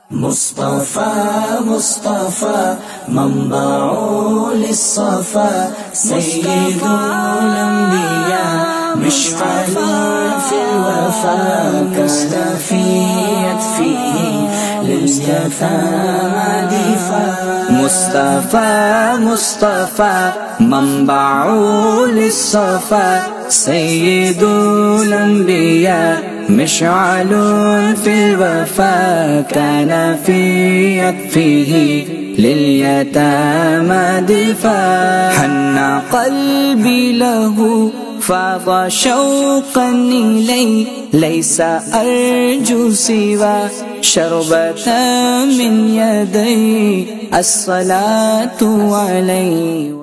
مصطفى مصطفى منبع للصفا سيد الأنبياء مشعل في الوفا كاستفيت فيه لليتامى دفاع مصطفى مصطفى منبع للصفا سيد الأنبياء مشعل في الوفا كان في يكفيه لليتامى دفاع حن قلبي له فاض شوقا إلي ليس أرجو سوى شربة من يدي الصلاة عليه